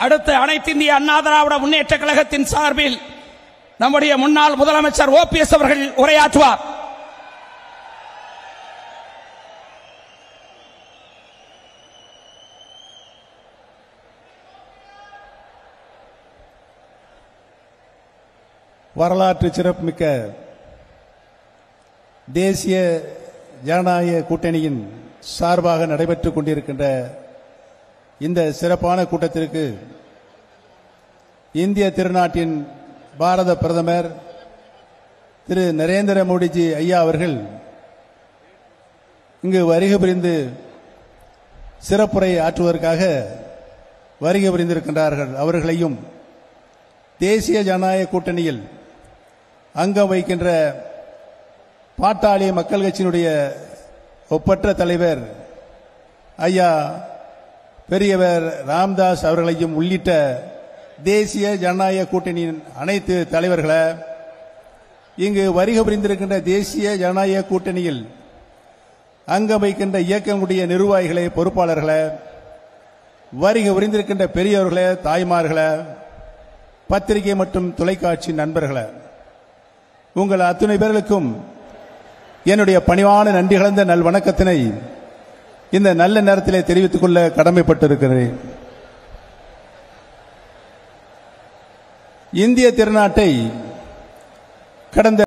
அடுத்து அனைத்து இந்திய அண்ணா திராவிட முன்னேற்ற கழகத்தின் சார்பில் நம்முடைய முன்னாள் முதலமைச்சர் ஓபிஎஸ் அவர்கள் உரையாற்றுவார் வரலாற்று சிறப்புமிக்க தேசிய ஜனநாயக கூட்டணியின் சார்பாக நடைபெற்றுக் கொண்டிருக்கின்ற இந்த சிறப்பான கூட்டத்திற்கு இந்திய திருநாட்டின் பாரத பிரதமர் திரு நரேந்திர மோடிஜி ஐயா அவர்கள் இங்கு வருகை புரிந்து சிறப்புரை ஆற்றுவதற்காக வருகை புரிந்திருக்கின்றார்கள் அவர்களையும் தேசிய ஜனநாயக கூட்டணியில் அங்கம் வைக்கின்ற பாட்டாளி மக்கள் கட்சியினுடைய ஒப்பற்ற தலைவர் ஐயா பெரியவர் ராம்தாஸ் அவர்களையும் உள்ளிட்ட தேசிய ஜனநாயக கூட்டணியின் அனைத்து தலைவர்களை இங்கு வருகை புரிந்திருக்கின்ற தேசிய ஜனநாயக கூட்டணியில் அங்கம் வைக்கின்ற இயக்கங்களுடைய நிர்வாகிகளை பொறுப்பாளர்களை வருகை புரிந்திருக்கின்ற பெரியவர்களே தாய்மார்களே பத்திரிகை மற்றும் தொலைக்காட்சி நண்பர்களே உங்கள் அத்துணை பேர்களுக்கும் என்னுடைய பணிவான நன்றி கலந்த நல் வணக்கத்தினை இந்த நல்ல நேரத்திலே தெரிவித்துக் கொள்ள கடமைப்பட்டிருக்கிறேன் இந்திய திருநாட்டை கடந்த